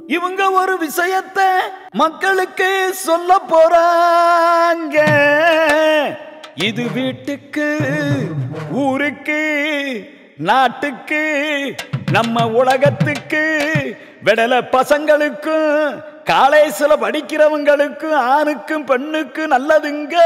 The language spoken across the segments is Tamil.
இவங்க ஒரு விஷயத்தை மக்களுக்கு சொல்ல போறாங்க இது வீட்டுக்கு ஊருக்கு நாட்டுக்கு நம்ம உலகத்துக்கு விடல பசங்களுக்கும் காலேஜ்ல படிக்கிறவங்களுக்கும் ஆணுக்கும் பெண்ணுக்கும் நல்லதுங்க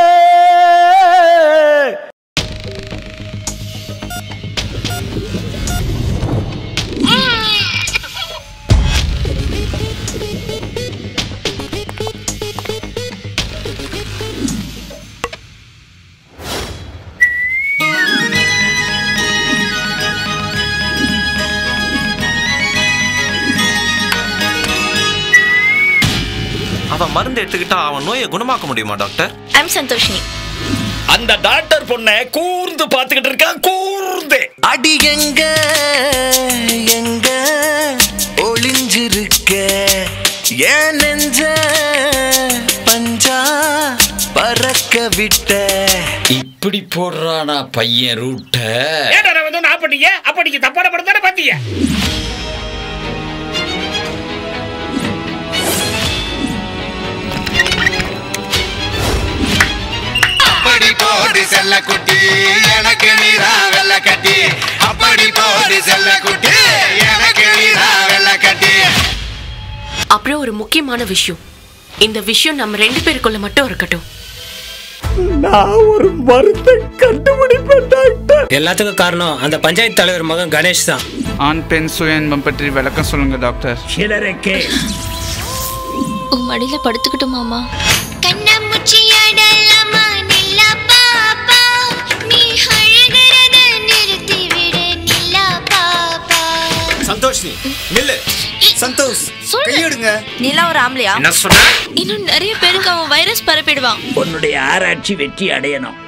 அவன் மருந்து எடுத்துக்கிட்டா அவன் நோயை குணமாக்க முடியுமா டாக்டர் ஐம் சந்தோஷினி அந்த டாக்டர் பொண்ணை கூர்ந்து பார்த்துக்கிட்டு இருக்கான் கூர்ந்து அடி எங்க எங்க ஒளிஞ்சிருக்க ஏன் நெஞ்ச பஞ்சா பறக்க விட்ட இப்படி போடுறானா பையன் ரூட்ட ஏடா வந்து நான் பண்ணீங்க அப்ப நீங்க தப்பான படம் தானே பாத்தீங்க அப்படி போடு செல்ல குட்டி எனக்கு நீரா வெள்ள கட்டி அப்படி போடு செல்ல குட்டி எனக்கு நீரா வெள்ள கட்டி அப்புறம் ஒரு முக்கியமான விஷயம் இந்த விஷயம் நம்ம ரெண்டு பேருக்குள்ள மட்டும் இருக்கட்டும் நான் ஒரு மருந்தை கண்டுபிடிப்பேன் டாக்டர் எல்லாத்துக்கும் காரணம் அந்த பஞ்சாயத்து தலைவர் மகன் கணேஷ் தான் ஆண் பெண் சுய இன்பம் பற்றி விளக்கம் சொல்லுங்க டாக்டர் சிலருக்கே உன் மடியில படுத்துக்கிட்டுமாமா கண்ணாமூச்சியாடலாமா நில்லா பாப்பா நீ அழுகிறத நிறுத்தி விடு நில்லா பாப்பா சந்தோஷ் நில்லு சந்தோஷ் கையெடுங்க நீலா ஒரு ஆம்பளையா என்ன சொன்ன இன்னும் நிறைய பேருக்கு அவன் வைரஸ் பரப்பிடுவான் உன்னுடைய ஆராய்ச்சி வெற்றி அடையணும்